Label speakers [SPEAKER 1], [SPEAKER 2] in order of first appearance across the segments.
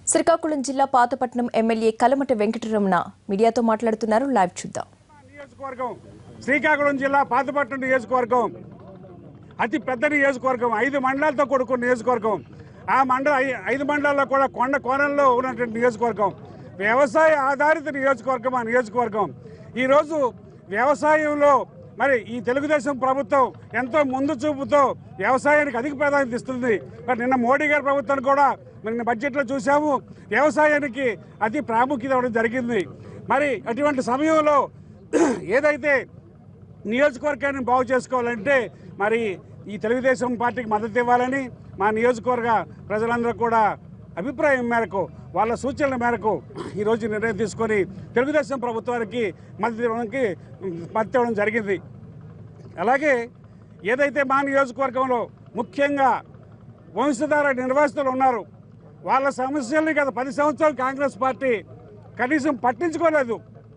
[SPEAKER 1] శ్రీకాకుళం జిల్లా పాతపట్నం ఎమ్మెల్యే కలమట వెంకటరమణ మీడియాతో మాట్లాడుతున్నారు లైవ్ చూద్దాం
[SPEAKER 2] నియోజకవర్గం శ్రీకాకుళం జిల్లా పాతపట్నం నియోజకవర్గం అతి పెద్ద నియోజకవర్గం ఐదు మండలాలతో కూడుకున్న నియోజకవర్గం ఆ మండల ఐ- ఐదు మండలాల్లో కూడా కొండ కోణంలో ఉన్నటువంటి నియోజకవర్గం వ్యవసాయ ఆధారిత నియోజకవర్గం ఆ నియోజకవర్గం ఈరోజు వ్యవసాయంలో మరి ఈ తెలుగుదేశం ప్రభుత్వం ఎంతో ముందు చూపుతో వ్యవసాయానికి అధిక ప్రాధాన్యత ఇస్తుంది మరి నిన్న మోడీ గారి ప్రభుత్వాన్ని కూడా మరి నిన్న బడ్జెట్లో చూసాము వ్యవసాయానికి అతి ప్రాముఖ్యత ఇవ్వడం జరిగింది మరి అటువంటి సమయంలో ఏదైతే నియోజకవర్గాన్ని బాగు చేసుకోవాలంటే మరి ఈ తెలుగుదేశం పార్టీకి మద్దతు ఇవ్వాలని మా నియోజకవర్గ ప్రజలందరూ కూడా అభిప్రాయం మేరకు వాళ్ళ సూచనల మేరకు ఈరోజు నిర్ణయం తీసుకొని తెలుగుదేశం ప్రభుత్వానికి మద్దతు ఇవ్వడానికి మద్దతు ఇవ్వడం జరిగింది అలాగే ఏదైతే మా నియోజకవర్గంలో ముఖ్యంగా వంశధార నిర్వాసితులు ఉన్నారు వాళ్ళ సమస్యల్ని గత పది సంవత్సరాలు కాంగ్రెస్ పార్టీ కనీసం పట్టించుకోలేదు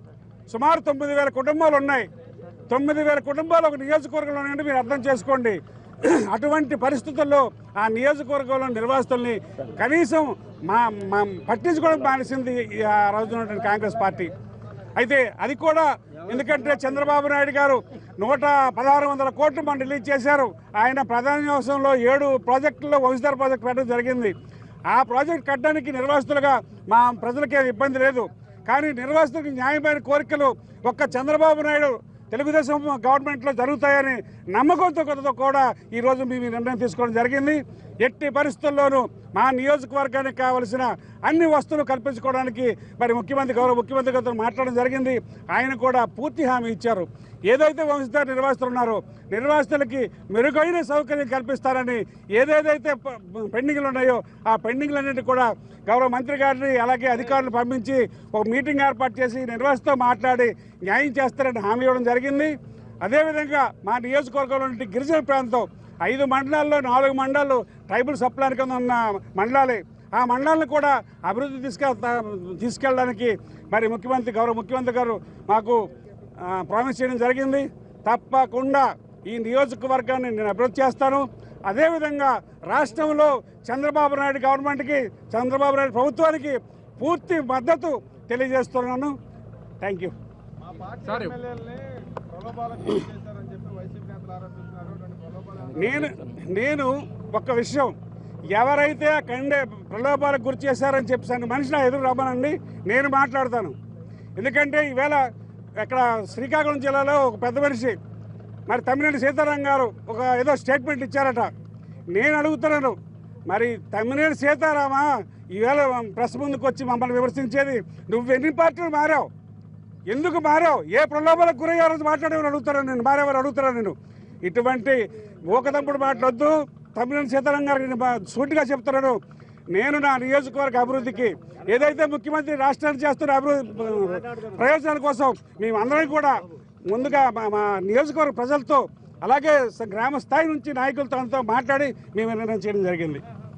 [SPEAKER 2] సుమారు తొమ్మిది వేల కుటుంబాలు ఉన్నాయి తొమ్మిది వేల కుటుంబాలు ఒక నియోజకవర్గంలో ఉన్నాయంటే మీరు అర్థం చేసుకోండి అటువంటి పరిస్థితుల్లో ఆ నియోజకవర్గంలో నిర్వాసితుల్ని కనీసం మా మా పట్టించుకోవడం మానేసింది ఈ ఆ రోజున ఉన్నటువంటి కాంగ్రెస్ పార్టీ అయితే అది కూడా ఎందుకంటే చంద్రబాబు నాయుడు గారు నూట పదహారు వందల కోట్లు మనం రిలీజ్ చేశారు ఆయన ప్రధాన నివాసంలో ఏడు ప్రాజెక్టుల్లో వంశధార ప్రాజెక్ట్ పెట్టడం జరిగింది ఆ ప్రాజెక్ట్ కట్టడానికి నిర్వాసితులుగా మా ప్రజలకి ఇబ్బంది లేదు కానీ నిర్వాసితులకు న్యాయమైన కోరికలు ఒక్క చంద్రబాబు నాయుడు తెలుగుదేశం గవర్నమెంట్లో జరుగుతాయని నమ్మకంతో కొత్తతో కూడా ఈరోజు మేము ఈ నిర్ణయం తీసుకోవడం జరిగింది ఎట్టి పరిస్థితుల్లోనూ మా నియోజకవర్గానికి కావలసిన అన్ని వస్తువులు కల్పించుకోవడానికి మరి ముఖ్యమంత్రి గౌరవ ముఖ్యమంత్రి గారితో మాట్లాడడం జరిగింది ఆయన కూడా పూర్తి హామీ ఇచ్చారు ఏదైతే వంశధార నిర్వాసితులు ఉన్నారో నిర్వాసితులకి మెరుగైన సౌకర్యం కల్పిస్తారని ఏదేదైతే ప- పెండింగ్లు ఉన్నాయో ఆ పెండింగ్లన్నింటి కూడా గౌరవ మంత్రి గారిని అలాగే అధికారులు పంపించి ఒక మీటింగ్ ఏర్పాటు చేసి నిర్వాసితో మాట్లాడి న్యాయం చేస్తారని హామీ ఇవ్వడం జరిగింది అదేవిధంగా మా నియోజకవర్గంలో నుండి గిరిజన ప్రాంతం ఐదు మండలాల్లో నాలుగు మండలాలు ట్రైబల్ సప్లాన్ కింద ఉన్న మండలాలే ఆ మండలాలను కూడా అభివృద్ధి తీసుకె తీసుకెళ్ళడానికి మరి ముఖ్యమంత్రి గౌరవ ముఖ్యమంత్రి గారు మాకు ఆ, ప్రామిస్ చేయడం జరిగింది తప్పకుండా ఈ నియోజకవర్గాన్ని నేను అభివృద్ధి చేస్తాను అదేవిధంగా రాష్ట్రంలో చంద్రబాబు నాయుడు గవర్నమెంట్కి చంద్రబాబు నాయుడు ప్రభుత్వానికి పూర్తి మద్దతు తెలియజేస్తున్నాను థ్యాంక్ యూ
[SPEAKER 3] మా పార్టీ ఎమ్మెల్యేలని ప్రలోభాలకు గురి చేశారని చెప్పి వైసీపీ నేతలు ఆరోపిస్తున్నారు అటువంటి ప్రలోభాలు
[SPEAKER 2] నేను నేను ఒక విషయం ఎవరైతే ఆ కండే ప్రలోభాలకు గురి చేశారని చెప్పి మనిషి నా ఎదురు రమ్మనండి నేను మాట్లాడతాను ఎందుకంటే ఈవేళ ఇక్కడ శ్రీకాకుళం జిల్లాలో ఒక పెద్ద మనిషి మరి తమ్మినేని సీతారాం గారు ఒక ఏదో స్టేట్మెంట్ ఇచ్చారట నేను అడుగుతున్నాను మరి తమ్మినేని సీతారామా ఈవేళ ప్రెస్ ముందుకు వచ్చి మమ్మల్ని విమర్శించేది నువ్వు ఎన్ని పార్టీలు మారావు ఎందుకు మారావు ఏ ప్రలోభాలకు గురయ్యారో మాట్లాడేవారు అడుగుతారా నేను మారేవారు అడుగుతారా నేను ఇటువంటి ఊకదంపుడు మాట్లాడొద్దు తమిళ సీతారాం గారికి నేను బా- సూటిగా చెప్తున్నాను నేను నా నియోజకవర్గ అభివృద్ధికి ఏదైతే ముఖ్యమంత్రి రాష్ట్రాన్ని చేస్తున్న అభివృద్ధి ప్రయోజనాల కోసం మేమందరం కూడా ముందుగా మా మా నియోజకవర్గ ప్రజలతో అలాగే స- గ్రామ స్థాయి నుంచి నాయకులతో అంతా మాట్లాడి మేము నిర్ణయం చేయడం జరిగింది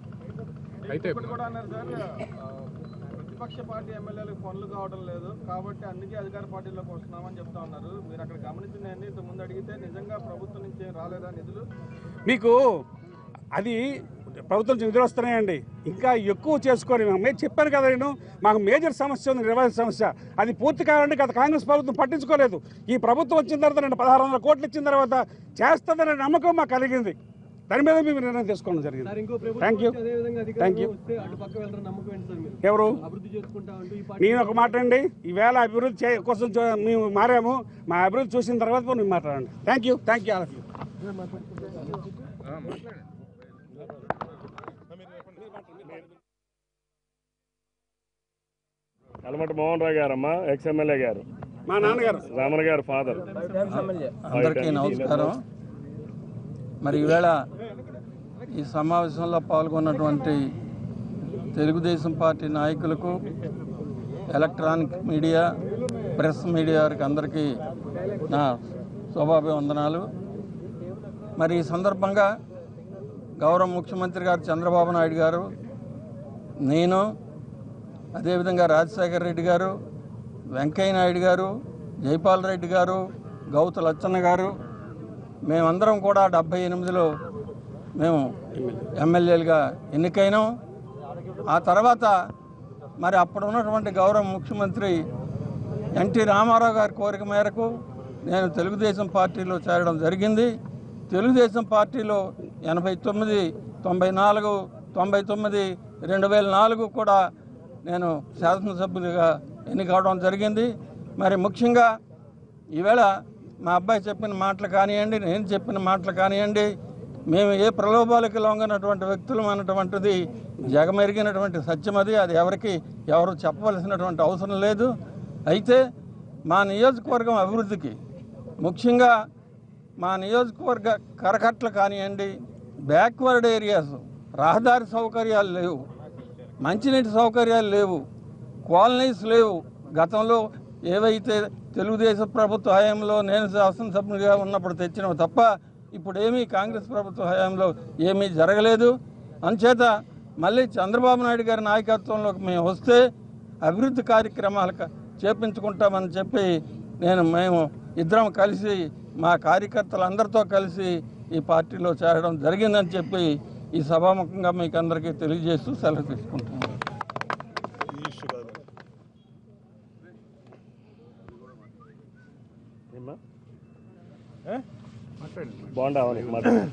[SPEAKER 3] అయితే ఇప్పుడు కూడా అన్నారు సార్ ఆ, ప్రతిపక్ష పార్టీ ఎమ్మెల్యేలకు పనులు కావడం లేదు కాబట్టి అందుకే అధికార పార్టీలోకి వస్తున్నామని చెప్తా ఉన్నారు మీరు అక్కడ గమనించినవన్నీ ఇంతకు ముందు అడిగితే నిజంగా ప్రభుత్వం నుంచి ఏం రాలేదా నిధులు
[SPEAKER 2] మీకు అది ప్రభుత్వం నుంచి నిధులు వస్తున్నాయండి ఇంకా ఎక్కువ చేసుకొని మేము మే- చెప్పాను కదా నేను మాకు మేజర్ సమస్య ఉంది నిర్వహణ సమస్య అది పూర్తి కావాలంటే గత కాంగ్రెస్ ప్రభుత్వం పట్టించుకోలేదు ఈ ప్రభుత్వం వచ్చిన తర్వాత నేను పదహారు వందల కోట్లు ఇచ్చిన తర్వాత చేస్తుందనే నమ్మకం మాకు కలిగింది దాని మీద మేము నిర్ణయం తీసుకోవడం జరిగింది థ్యాంక్ యూ థ్యాంక్ యూ ఎవరు నేను ఒక మాట అండి ఈవేళ అభివృద్ధి చే కోసం చూ- మేము మారాము మా అభివృద్ధి చూసిన తర్వాత మేము మాట్లాడండి thank you thank you all of you
[SPEAKER 4] Kalamata Mohan Rao గారమ్మ ఎక్స్ ఎమ్మెల్యే గారు
[SPEAKER 2] మా నాన్నగారు
[SPEAKER 4] రామణ గారు ఫాదర్
[SPEAKER 5] అందరికీ నమస్కారం మరి ఈవేళ ఈ సమావేశంలో పాల్గొన్నటువంటి తెలుగుదేశం పార్టీ నాయకులకు ఎలక్ట్రానిక్ మీడియా ప్రెస్ మీడియా వారికి అందరికీ నా శుభాభివందనాలు మరి ఈ సందర్భంగా గౌరవ ముఖ్యమంత్రి గారు చంద్రబాబు నాయుడు గారు నేను అదేవిధంగా రాజశేఖర రెడ్డి గారు వెంకయ్య నాయుడు గారు జైపాల్ రెడ్డి గారు గౌతు లచ్చన్న గారు మేమందరం కూడా డెబ్భై ఎనిమిదిలో మేము ఎమ్మెల్యేలుగా ఎన్నికైనాం ఆ తర్వాత మరి అప్పుడు ఉన్నటువంటి గౌరవ ముఖ్యమంత్రి ఎన్టీ రామారావు గారి కోరిక మేరకు నేను తెలుగుదేశం పార్టీలో చేరడం జరిగింది తెలుగుదేశం పార్టీలో ఎనభై తొమ్మిది తొంభై నాలుగు తొంభై తొమ్మిది రెండు వేల నాలుగు కూడా నేను శాసనసభ్యులుగా ఎన్నికవడం జరిగింది మరి ముఖ్యంగా ఈవేళ మా అబ్బాయి చెప్పిన మాటలు కానివ్వండి నేను చెప్పిన మాటలు కానివ్వండి మేము ఏ ప్రలోభాలకు లొంగనటువంటి వ్యక్తులం అన్నటువంటిది జగమెరిగినటువంటి సత్యం అది అది ఎవరికి ఎవరు చెప్పవలసినటువంటి అవసరం లేదు అయితే మా నియోజకవర్గం అభివృద్ధికి ముఖ్యంగా మా నియోజకవర్గ కరకట్లు కానివ్వండి బ్యాక్వర్డ్ ఏరియాస్ రహదారి సౌకర్యాలు లేవు మంచినీటి సౌకర్యాలు లేవు కాలనీస్ లేవు గతంలో ఏవైతే తెలుగుదేశం ప్రభుత్వ హయాంలో నేను శాసనసభ్యునిగా ఉన్నప్పుడు తెచ్చినవి తప్ప ఇప్పుడు ఏమీ కాంగ్రెస్ ప్రభుత్వ హయాంలో ఏమీ జరగలేదు అంచేత మళ్ళీ చంద్రబాబు నాయుడు గారి నాయకత్వంలోకి మేము వస్తే అభివృద్ధి కార్యక్రమాలు క- చేపించుకుంటామని చెప్పి నేను మేము ఇద్దరం కలిసి మా కార్యకర్తలందరితో కలిసి ఈ పార్టీలో చేరడం జరిగిందని చెప్పి ఈ సభాముఖంగా మీకు అందరికీ తెలియజేస్తూ సెలవు తీసుకుంటున్నాను
[SPEAKER 4] ఏమ్మా? బాగుండా అవని మాట్లాడు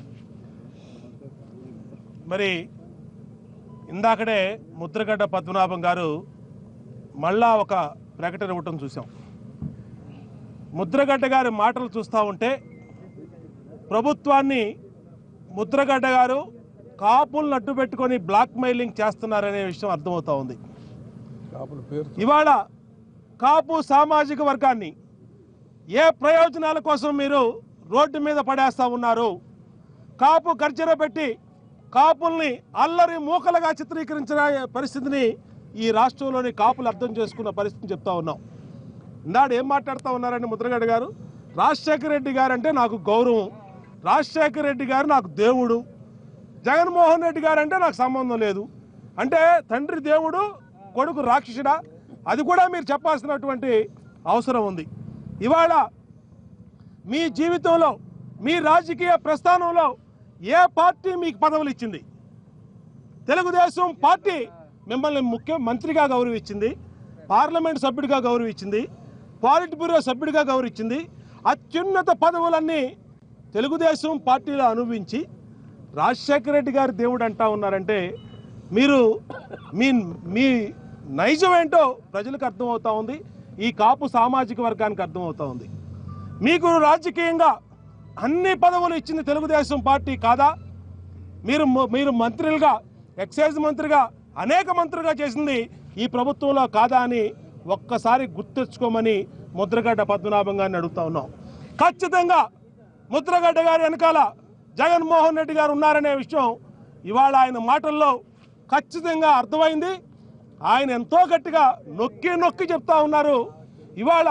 [SPEAKER 6] మరి ఇందాకడే ముద్రగడ్డ పద్మనాభం గారు మళ్ళా ఒక ప్రకటన ఇవ్వటం చూసాం ముద్రగడ్డ గారి మాటలు చూస్తూ ఉంటే ప్రభుత్వాన్ని ముద్రగడ్డ గారు కాపులను అడ్డు పెట్టుకొని బ్లాక్ మెయిలింగ్ చేస్తున్నారనే విషయం అర్థమవుతా ఉంది ఇవాళ కాపు సామాజిక వర్గాన్ని ఏ ప్రయోజనాల కోసం మీరు రోడ్డు మీద పడేస్తా ఉన్నారు కాపు గర్జన పెట్టి కాపుల్ని అల్లరి మూకలుగా చిత్రీకరించిన పరిస్థితిని ఈ రాష్ట్రంలోని కాపులు అర్థం చేసుకున్న పరిస్థితిని చెప్తా ఉన్నాం ఇందాడు ఏం మాట్లాడుతూ ఉన్నారండి ముద్రగడ్డ గారు రాజశేఖర రెడ్డి గారు అంటే నాకు గౌరవం రాజశేఖర రెడ్డి గారు నాకు దేవుడు జగన్మోహన్ రెడ్డి గారు అంటే నాకు సంబంధం లేదు అంటే తండ్రి దేవుడు కొడుకు రాక్షసుడా అది కూడా మీరు చెప్పాల్సినటువంటి అవసరం ఉంది ఇవాళ మీ జీవితంలో మీ రాజకీయ ప్రస్థానంలో ఏ పార్టీ మీకు పదవులు ఇచ్చింది తెలుగుదేశం పార్టీ మిమ్మల్ని ముఖ్య మంత్రిగా గౌరవించింది పార్లమెంట్ సభ్యుడిగా గౌరవించింది పాలిట్ బ్యూరో సభ్యుడిగా గౌరవించింది అత్యున్నత పదవులన్నీ తెలుగుదేశం పార్టీలో అనుభవించి రాజశేఖర రెడ్డి గారు దేవుడు అంటా ఉన్నారంటే మీరు మీ మీ నైజం ఏంటో ప్రజలకు అర్థమవుతా ఉంది ఈ కాపు సామాజిక వర్గానికి అర్థమవుతా ఉంది మీకు రాజకీయంగా అన్ని పదవులు ఇచ్చింది తెలుగుదేశం పార్టీ కాదా మీరు మ- మీరు మంత్రులుగా ఎక్సైజ్ మంత్రిగా అనేక మంత్రులుగా చేసింది ఈ ప్రభుత్వంలో కాదా అని ఒక్కసారి గుర్తెచ్చుకోమని ముద్రగడ్డ పద్మనాభం గారిని అడుగుతా ఉన్నాం ఖచ్చితంగా ముద్రగడ్డ గారి వెనకాల జగన్మోహన్ రెడ్డి గారు ఉన్నారనే విషయం ఇవాళ ఆయన మాటల్లో ఖచ్చితంగా అర్థమైంది ఆయన ఎంతో గట్టిగా నొక్కి నొక్కి చెప్తా ఉన్నారు ఇవాళ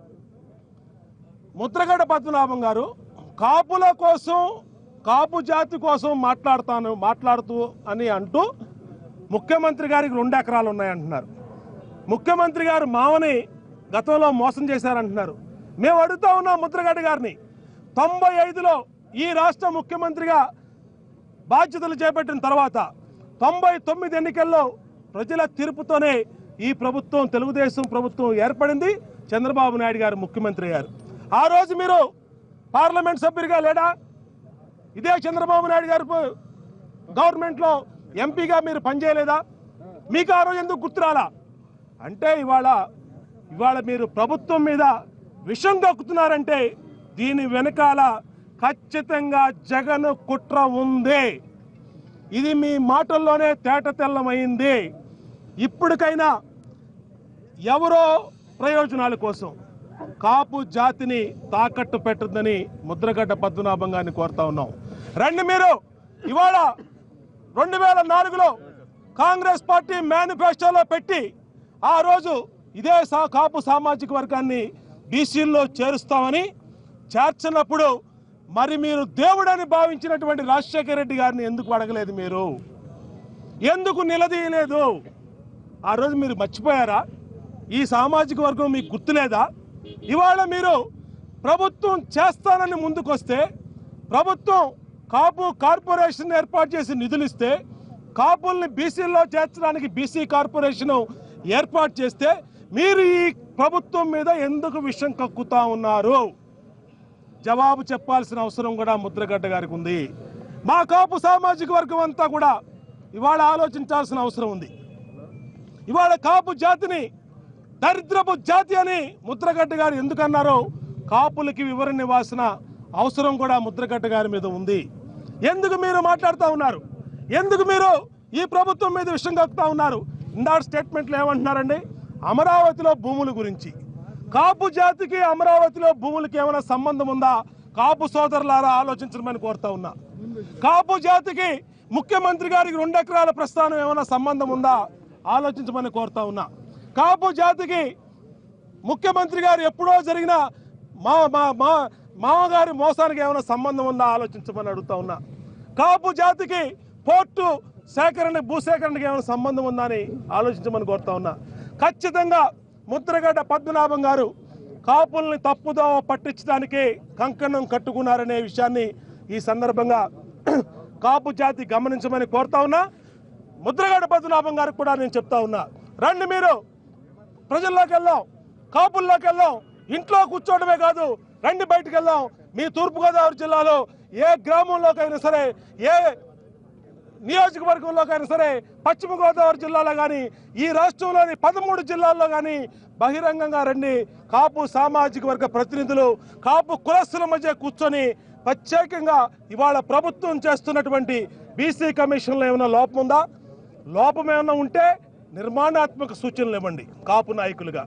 [SPEAKER 6] ముద్రగడ పద్మనాభం గారు కాపుల కోసం కాపు జాతి కోసం మాట్లాడతాను మాట్లాడుతూ అని అంటూ ముఖ్యమంత్రి గారికి రెండు ఎకరాలు ఉన్నాయంటున్నారు ముఖ్యమంత్రి గారు మామని గతంలో మోసం చేశారంటున్నారు మేము అడుగుతా ఉన్నాం ముద్రగడ్డ గారిని తొంభై ఐదులో ఈ రాష్ట్ర ముఖ్యమంత్రిగా బాధ్యతలు చేపట్టిన తర్వాత తొంభై తొమ్మిది ఎన్నికల్లో ప్రజల తీర్పుతోనే ఈ ప్రభుత్వం తెలుగుదేశం ప్రభుత్వం ఏర్పడింది చంద్రబాబు నాయుడు గారు ముఖ్యమంత్రి అయ్యారు ఆ రోజు మీరు పార్లమెంట్ సభ్యుడిగా లేడా ఇదే చంద్రబాబు నాయుడు గారు పో- గవర్నమెంట్లో ఎంపీగా మీరు పనిచేయలేదా మీకు ఆ రోజు ఎందుకు గుర్తురాలా అంటే ఇవాళ ఇవాళ మీరు ప్రభుత్వం మీద విషం కక్కుతున్నారంటే దీని వెనకాల ఖచ్చితంగా జగన్ కుట్ర ఉంది ఇది మీ మాటల్లోనే తేట తెల్లమైంది ఇప్పటికైనా ఎవరో ప్రయోజనాల కోసం కాపు జాతిని తాకట్టు పెట్టద్దని ముద్రగడ్డ పద్మనాభం గారిని కోరుతా ఉన్నాం రండి మీరు ఇవాళ రెండు వేల నాలుగులో కాంగ్రెస్ పార్టీ మేనిఫెస్టోలో పెట్టి ఆ రోజు ఇదే సా కాపు సామాజిక వర్గాన్ని బీసీల్లో చేరుస్తామని చేర్చినప్పుడు మరి మీరు దేవుడని భావించినటువంటి రాజశేఖర రెడ్డి గారిని ఎందుకు అడగలేదు మీరు ఎందుకు నిలదీయలేదు ఆ రోజు మీరు మర్చిపోయారా ఈ సామాజిక వర్గం మీకు గుర్తులేదా ఇవాళ మీరు ప్రభుత్వం చేస్తానని ముందుకొస్తే ప్రభుత్వం కాపు కార్పొరేషన్ ఏర్పాటు చేసి నిధులు ఇస్తే కాపుల్ని బీసీల్లో చేర్చడానికి బీసీ కార్పొరేషన్ ఏర్పాటు చేస్తే మీరు ఈ ప్రభుత్వం మీద ఎందుకు విషం కక్కుతా ఉన్నారు జవాబు చెప్పాల్సిన అవసరం కూడా ముద్రగడ్డ గారికి ఉంది మా కాపు సామాజిక వర్గం అంతా కూడా ఇవాళ ఆలోచించాల్సిన అవసరం ఉంది ఇవాళ కాపు జాతిని దరిద్రపు జాతి అని ముద్రగడ్డ గారు ఎందుకన్నారో కాపులకి వివరణ ఇవ్వాల్సిన అవసరం కూడా ముద్రగడ్డ గారి మీద ఉంది ఎందుకు మీరు మాట్లాడుతూ ఉన్నారు ఎందుకు మీరు ఈ ప్రభుత్వం మీద విషయం కక్కుతా ఉన్నారు ఇందాక స్టేట్మెంట్లు ఏమంటున్నారండి అమరావతిలో భూముల గురించి కాపు జాతికి అమరావతిలో భూములకి ఏమైనా సంబంధం ఉందా కాపు సోదరులారా ఆలోచించమని కోరుతా ఉన్నా కాపు జాతికి ముఖ్యమంత్రి గారికి రెండు ఎకరాల ప్రస్థానం ఏమైనా సంబంధం ఉందా ఆలోచించమని కోరుతా ఉన్నా కాపు జాతికి ముఖ్యమంత్రి గారు ఎప్పుడో జరిగిన మా మా మా మామగారి మోసానికి ఏమైనా సంబంధం ఉందా ఆలోచించమని అడుగుతా ఉన్నా కాపు జాతికి పోర్టు సేకరణ భూసేకరణకి ఏమైనా సంబంధం ఉందా అని ఆలోచించమని కోరుతా ఉన్నా ఖచ్చితంగా ముద్రగడ్డ పద్మనాభం గారు కాపుల్ని తప్పుదోవ పట్టించడానికి కంకణం కట్టుకున్నారనే విషయాన్ని ఈ సందర్భంగా కాపు జాతి గమనించమని కోరుతా ఉన్నా ముద్రగడ్డ పద్మనాభం గారికి కూడా నేను చెప్తా ఉన్నా రండి మీరు ప్రజల్లోకి వెళ్దాం కాపుల్లోకి వెళ్దాం ఇంట్లో కూర్చోవడమే కాదు రండి బయటికి వెళ్దాం మీ తూర్పుగోదావరి జిల్లాలో ఏ గ్రామంలోకైనా సరే ఏ నియోజకవర్గంలోకైనా సరే పశ్చిమ గోదావరి జిల్లాలో కానీ ఈ రాష్ట్రంలోని పదమూడు జిల్లాల్లో కానీ బహిరంగంగా రండి కాపు సామాజిక వర్గ ప్రతినిధులు కాపు కులస్తుల మధ్య కూర్చొని ప్రత్యేకంగా ఇవాళ ప్రభుత్వం చేస్తున్నటువంటి బీసీ కమిషన్లో ఏమైనా లోపం ఉందా లోపం ఏమైనా ఉంటే నిర్మాణాత్మక సూచనలు ఇవ్వండి కాపు నాయకులుగా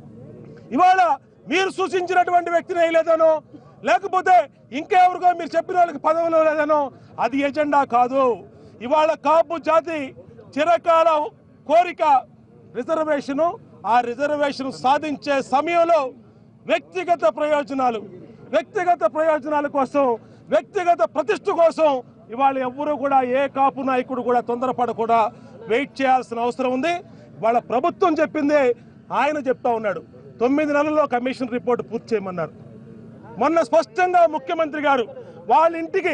[SPEAKER 6] ఇవాళ మీరు సూచించినటువంటి వ్యక్తిని వేయలేదనో లేకపోతే ఇంకెవరికో మీరు చెప్పిన వాళ్ళకి పదవులు లేదనో అది ఎజెండా కాదు ఇవాళ కాపు జాతి చిరకాల కోరిక రిజర్వేషను ఆ రిజర్వేషన్ సాధించే సమయంలో వ్యక్తిగత ప్రయోజనాలు వ్యక్తిగత ప్రయోజనాల కోసం వ్యక్తిగత ప్రతిష్ట కోసం ఇవాళ ఎవ్వరూ కూడా ఏ కాపు నాయకుడు కూడా తొందరపడకుండా వెయిట్ చేయాల్సిన అవసరం ఉంది వాళ్ళ ప్రభుత్వం చెప్పిందే ఆయన చెప్తా ఉన్నాడు తొమ్మిది నెలల్లో కమిషన్ రిపోర్ట్ పూర్తి చేయమన్నారు మొన్న స్పష్టంగా ముఖ్యమంత్రి గారు వాళ్ళ ఇంటికి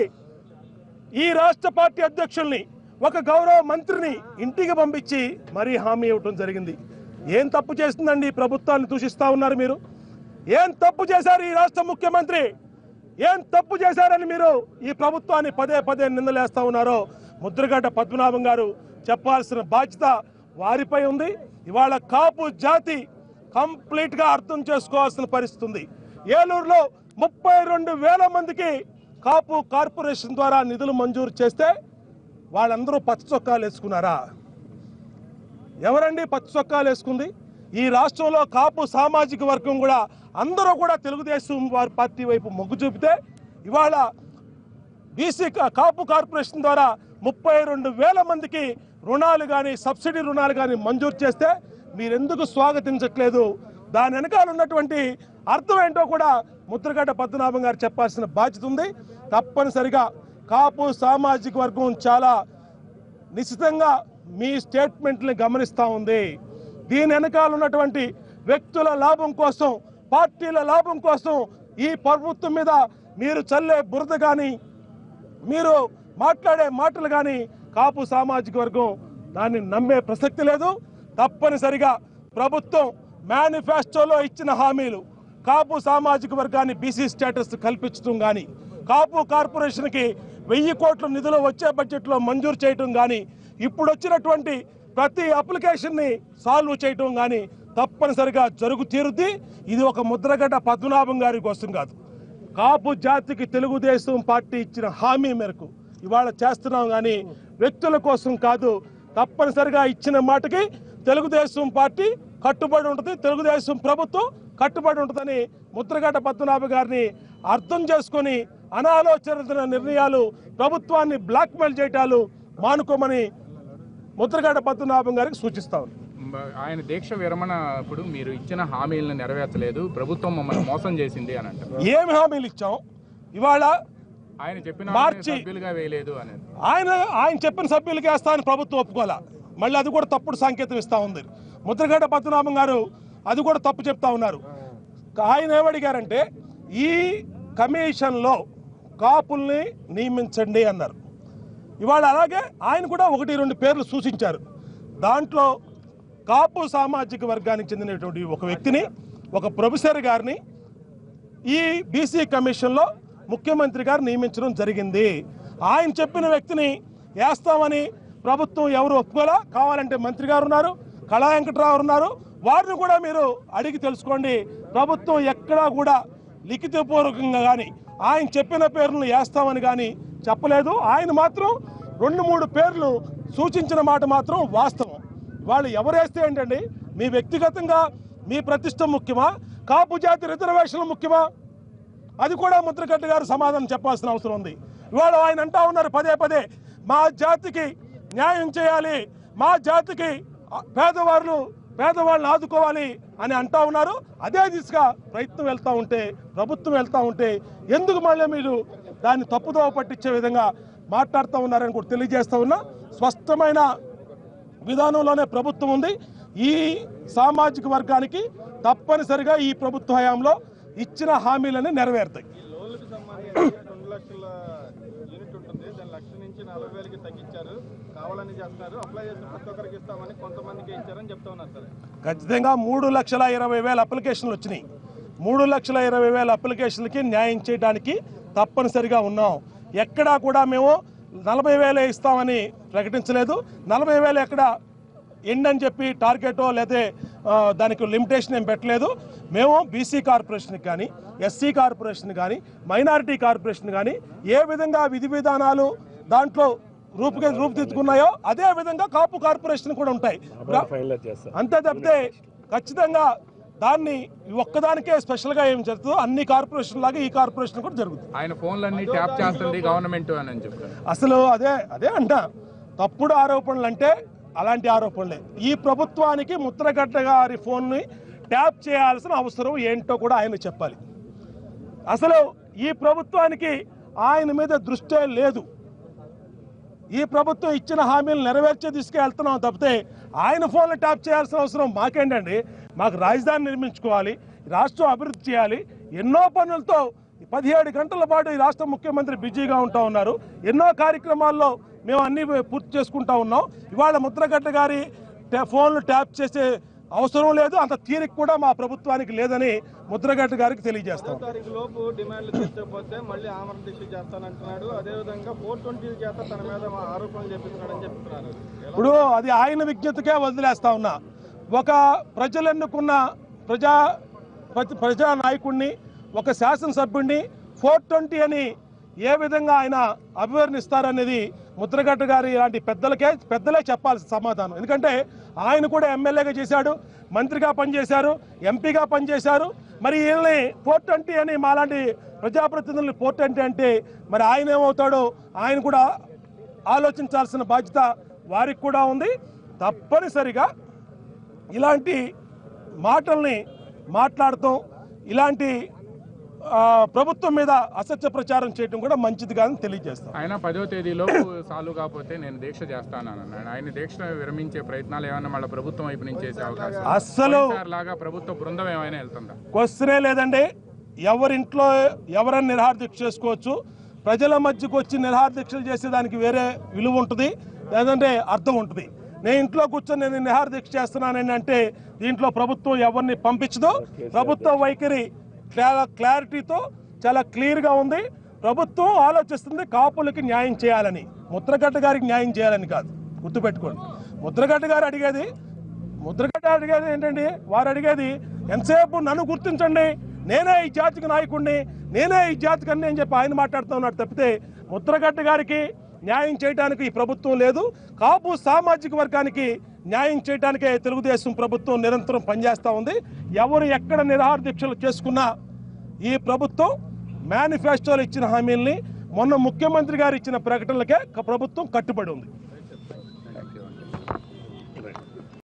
[SPEAKER 6] ఈ రాష్ట్ర పార్టీ అధ్యక్షుల్ని ఒక గౌరవ మంత్రిని ఇంటికి పంపించి మరీ హామీ ఇవ్వటం జరిగింది ఏం తప్పు చేస్తుందండి ఈ ప్రభుత్వాన్ని దూషిస్తా ఉన్నారు మీరు ఏం తప్పు చేశారు ఈ రాష్ట్ర ముఖ్యమంత్రి ఏం తప్పు చేశారని మీరు ఈ ప్రభుత్వాన్ని పదే పదే నిందలేస్తా ఉన్నారో ముద్రగడ్డ పద్మనాభం గారు చెప్పాల్సిన బాధ్యత వారిపై ఉంది ఇవాళ కాపు జాతి కంప్లీట్ గా అర్థం చేసుకోవాల్సిన పరిస్థితి ఉంది ఏలూరులో ముప్పై రెండు వేల మందికి కాపు కార్పొరేషన్ ద్వారా నిధులు మంజూరు చేస్తే వాళ్ళందరూ పచ్చ చొక్కాలు వేసుకున్నారా ఎవరండి పచ్చ చొక్కాలు వేసుకుంది ఈ రాష్ట్రంలో కాపు సామాజిక వర్గం కూడా అందరూ కూడా తెలుగుదేశం వారి పార్టీ వైపు మొగ్గు చూపితే ఇవాళ బీసీ కా- కాపు కార్పొరేషన్ ద్వారా ముప్పై రెండు వేల మందికి రుణాలు కానీ సబ్సిడీ రుణాలు కానీ మంజూరు చేస్తే మీరెందుకు స్వాగతించట్లేదు దాని వెనకాల ఉన్నటువంటి అర్థం ఏంటో కూడా ముద్రగడ్డ పద్మనాభం గారు చెప్పాల్సిన బాధ్యత ఉంది తప్పనిసరిగా కాపు సామాజిక వర్గం చాలా నిశ్చితంగా మీ స్టేట్మెంట్ని గమనిస్తూ ఉంది దీని వెనకాల ఉన్నటువంటి వ్యక్తుల లాభం కోసం పార్టీల లాభం కోసం ఈ ప్రభుత్వం మీద మీరు చల్లే బురద కానీ మీరు మాట్లాడే మాటలు కానీ కాపు సామాజిక వర్గం దాన్ని నమ్మే ప్రసక్తి లేదు తప్పనిసరిగా ప్రభుత్వం మేనిఫెస్టోలో ఇచ్చిన హామీలు కాపు సామాజిక వర్గాన్ని బీసీ స్టేటస్ కల్పించడం కానీ కాపు కార్పొరేషన్కి వెయ్యి కోట్ల నిధులు వచ్చే బడ్జెట్లో మంజూరు చేయటం కానీ ఇప్పుడు వచ్చినటువంటి ప్రతి అప్లికేషన్ని సాల్వ్ చేయటం కానీ తప్పనిసరిగా జరుగు తీరుద్ది ఇది ఒక ముద్రగడ్డ పద్మనాభం గారి కోసం కాదు కాపు జాతికి తెలుగుదేశం పార్టీ ఇచ్చిన హామీ మేరకు ఇవాళ చేస్తున్నాం కానీ వ్యక్తుల కోసం కాదు తప్పనిసరిగా ఇచ్చిన మాటకి తెలుగుదేశం పార్టీ కట్టుబడి ఉంటుంది తెలుగుదేశం ప్రభుత్వం కట్టుబడి ఉంటుందని ముద్రగడ్డ పద్మనాభ గారిని అర్థం చేసుకొని అనాలోచన నిర్ణయాలు ప్రభుత్వాన్ని బ్లాక్మెయిల్ చేయటాలు మానుకోమని ముద్రగడ్డ పద్మనాభం గారికి సూచిస్తా ఉన్నాను.
[SPEAKER 7] బ- ఆయన దీక్ష విరమణ అప్పుడు మీరు ఇచ్చిన హామీలను నెరవేర్చలేదు ప్రభుత్వం మమ్మల్ని మోసం చేసింది అని అంటారు
[SPEAKER 6] ఏమి హామీలు ఇచ్చాం ఇవాళ
[SPEAKER 7] ఆయన చెప్పిన
[SPEAKER 6] మార్చి-
[SPEAKER 7] హామీని సభ్యులుగా వేయలేదు అనేది
[SPEAKER 6] ఆయన ఆయన చెప్పిన సభ్యులకి వేస్తానని ప్రభుత్వం ఒప్పుకోలే మళ్ళీ అది కూడా తప్పుడు సంకేతం ఇస్తా ఉంది ముద్రగడ్డ పద్మనాభం గారు అది కూడా తప్పు చెప్తా ఉన్నారు ఆయన ఏమడిగారంటే ఈ కమిషన్లో కాపుల్ని నియమించండి అన్నారు ఇవాళ అలాగే ఆయన కూడా ఒకటి రెండు పేర్లు సూచించారు దాంట్లో కాపు సామాజిక వర్గానికి చెందినటువంటి ఒక వ్యక్తిని ఒక ప్రొఫెసర్ గారిని ఈ బీసీ కమిషన్లో ముఖ్యమంత్రి గారు నియమించడం జరిగింది ఆయన చెప్పిన వ్యక్తిని వేస్తామని ప్రభుత్వం ఎవరు ఒప్పుకోలా కావాలంటే మంత్రి గారు ఉన్నారు కళా వెంకట్రావు ఉన్నారు వారిని కూడా మీరు అడిగి తెలుసుకోండి ప్రభుత్వం ఎక్కడా కూడా లిఖితపూర్వకంగా కానీ ఆయన చెప్పిన పేర్లను వేస్తామని కానీ చెప్పలేదు ఆయన మాత్రం రెండు మూడు పేర్లు సూచించిన మాట మాత్రం వాస్తవం వాళ్ళు ఎవరు వేస్తే ఏంటండి మీ వ్యక్తిగతంగా మీ ప్రతిష్ట ముఖ్యమా కాపు జాతి రిజర్వేషన్లు ముఖ్యమా అది కూడా ముద్రగడ్డ గారు సమాధానం చెప్పాల్సిన అవసరం ఉంది ఇవాళ ఆయన అంటా ఉన్నారు పదే పదే మా జాతికి న్యాయం చేయాలి మా జాతికి ఆ, పేదవాళ్ళు పేదవాళ్ళని ఆదుకోవాలి అని అంటా ఉన్నారు అదే దిశగా ప్రయత్నం వెళ్తా ఉంటే ప్రభుత్వం వెళ్తా ఉంటే ఎందుకు మళ్ళీ మీరు దాన్ని తప్పుదోవ పట్టించే విధంగా మాట్లాడుతూ ఉన్నారని కూడా తెలియజేస్తా ఉన్నా స్పష్టమైన విధానంలోనే ప్రభుత్వం ఉంది ఈ సామాజిక వర్గానికి తప్పనిసరిగా ఈ ప్రభుత్వ హయాంలో ఇచ్చిన హామీలన్నీ నెరవేరుతాయి
[SPEAKER 3] ఈ లోన్లకు సంబంధించి రెండు లక్షల యూనిట్ ఉంటుంది దాని లక్ష నుంచి నలభై వేలకి తగ్గించారు కావాలని చేస్తున్నారు అప్లై చేసిన ప్రతి ఒక్కరికి ఇస్తామని కొంతమందికి ఇచ్చారని చెప్తా ఉన్నారు సార్
[SPEAKER 6] ఖచ్చితంగా మూడు లక్షల ఇరవై వేల అప్లికేషన్లు వచ్చినాయి మూడు లక్షల ఇరవై వేల అప్లికేషన్లకి న్యాయం చేయడానికి తప్పనిసరిగా ఉన్నాం ఎక్కడా కూడా మేము నలభై వేలే ఇస్తామని ప్రకటించలేదు నలభై వేలు ఎక్కడ ఎండ్ అని చెప్పి టార్గెటో లేదా ఆ, దానికి లిమిటేషన్ ఏం పెట్టలేదు మేము బీసీ కార్పొరేషన్కి కానీ ఎస్సీ కార్పొరేషన్ కానీ మైనారిటీ కార్పొరేషన్ కానీ ఏ విధంగా విధి విధానాలు దాంట్లో రూపుకే రూపుదిద్దుకున్నాయో అదే విధంగా కాపు కార్పొరేషన్ కూడా ఉంటాయి
[SPEAKER 4] ఫైనల్ చేస్తాం
[SPEAKER 6] అంతే తప్పితే ఖచ్చితంగా దాన్ని ఈ ఒక్కదానికే స్పెషల్గా ఏం జరుగుతుందో అన్ని కార్పొరేషన్ లాగా ఈ కార్పొరేషన్ కూడా జరుగుతుంది
[SPEAKER 7] ఆయన ఫోన్లన్నీ ట్యాప్ చేస్తుంది గవర్నమెంట్ అని అని చెప్తారు
[SPEAKER 6] అసలు అదే అదే అంట తప్పుడు ఆరోపణలు అంటే అలాంటి ఆరోపణలే ఈ ప్రభుత్వానికి ముద్రగడ్డ గారి ఫోన్ని ట్యాప్ చేయాల్సిన అవసరం ఏంటో కూడా ఆయన చెప్పాలి అసలు ఈ ప్రభుత్వానికి ఆయన మీద దృష్టే లేదు ఈ ప్రభుత్వం ఇచ్చిన హామీలు నెరవేర్చే తీసుకెళ్తున్నాం తప్పితే ఆయన ఫోన్లు ట్యాప్ చేయాల్సిన అవసరం మాకేంటండి మాకు రాజధాని నిర్మించుకోవాలి రాష్ట్రం అభివృద్ధి చేయాలి ఎన్నో పనులతో పదిహేడు గంటల పాటు ఈ రాష్ట్ర ముఖ్యమంత్రి బిజీగా ఉంటా ఉన్నారు ఎన్నో కార్యక్రమాల్లో మేము అన్ని పూర్తి చేసుకుంటా ఉన్నాం ఇవాళ ముద్రగడ్డ గారి ట్యా- ఫోన్లు ట్యాప్ చేసే అవసరం లేదు అంత తీరిక కూడా మా ప్రభుత్వానికి లేదని ముద్రగడ్డ గారికి తెలియజేస్తాం
[SPEAKER 3] తారీఖు లోపు డిమాండ్లు తీర్చకపోతే మళ్ళీ ఆమరణ దీక్ష చేస్తానంటున్నాడు అదేవిధంగా ఫోర్ ట్వంటీ చేత తన మీద మా ఆరోపణలు చేపిస్తున్నాడని చెప్తున్నారు ఎలా
[SPEAKER 6] ఇప్పుడు అది ఆయన విజ్ఞతకే వదిలేస్తా ఉన్నా ఒక ప్రజలు ఎన్నుకున్న ప్రజా ప్రతి ప్రజా నాయకుడిని ఒక శాసనసభ్యుడిని ఫోర్ ట్వంటీ అని ఏ విధంగా ఆయన అభివర్ణిస్తారనేది ముద్రగడ్డ గారి లాంటి పెద్దలకే పెద్దలే చెప్పాల్సిన సమాధానం ఎందుకంటే ఆయన కూడా ఎమ్మెల్యేగా చేశాడు మంత్రిగా పనిచేశారు ఎంపీగా పనిచేశారు మరి వీళ్ళని ఫోర్ ట్వంటీ అని మాలాంటి ప్రజాప్రతినిధుల్ని ఫోర్ ట్వంటీ అంటే మరి ఆయన ఏమవుతాడో ఆయన కూడా ఆలోచించాల్సిన బాధ్యత వారికి కూడా ఉంది తప్పనిసరిగా ఇలాంటి మాటల్ని మాట్లాడటం ఇలాంటి ఆ, ప్రభుత్వం మీద అసత్య ప్రచారం చేయడం కూడా మంచిది కాదని తెలియజేస్తాం
[SPEAKER 7] ఆయన పదో తేదీలో సాల్వ్ కాకపోతే నేను దీక్ష చేస్తాను అన్నాడు ఆయన దీక్ష విరమించే ప్రయత్నాలు ఏమైనా మళ్ళీ ప్రభుత్వం వైపు నుంచి చేసే అవకాశం
[SPEAKER 6] అస్సలు
[SPEAKER 7] పోయినసారి లాగా ప్రభుత్వ బృందం ఏమైనా వెళ్తుందా
[SPEAKER 6] క్వశ్చనే లేదండి ఎవరింట్లో ఎవరైనా నిర్హారదీక్ష చేసుకోవచ్చు ప్రజల మధ్యకు వచ్చి నిర్హారదీక్షలు చేసేదానికి వేరే విలువ ఉంటుంది లేదంటే అర్థం ఉంటుంది నేను ఇంట్లో కూర్చొని నేను నిహారదీక్ష చేస్తున్నానని అంటే దీంట్లో ప్రభుత్వం ఎవరిని పంపించదు ప్రభుత్వ వైఖరి చాలా క్లారిటీతో చాలా క్లియర్గా ఉంది ప్రభుత్వం ఆలోచిస్తుంది కాపులకి న్యాయం చేయాలని ముద్రగడ్డ గారికి న్యాయం చేయాలని కాదు గుర్తుపెట్టుకోండి ముద్రగడ్డ గారు అడిగేది ముద్రగడ్డ అడిగేది ఏంటండి వారు అడిగేది ఎంతసేపు నన్ను గుర్తించండి నేనే ఈ జాతికి నాయకుడిని నేనే ఈ జాతికి అన్ని అని చెప్పి ఆయన మాట్లాడుతూ ఉన్నాడు తప్పితే ముద్రగడ్డ గారికి న్యాయం చేయడానికి ఈ ప్రభుత్వం లేదు కాపు సామాజిక వర్గానికి న్యాయం చేయడానికే తెలుగుదేశం ప్రభుత్వం నిరంతరం పనిచేస్తూ ఉంది ఎవరు ఎక్కడ నిరాహార దీక్షలు చేసుకున్నా ఈ ప్రభుత్వం మేనిఫెస్టోలో ఇచ్చిన హామీల్ని మొన్న ముఖ్యమంత్రి గారు ఇచ్చిన ప్రకటనలకే క- ప్రభుత్వం కట్టుబడి ఉంది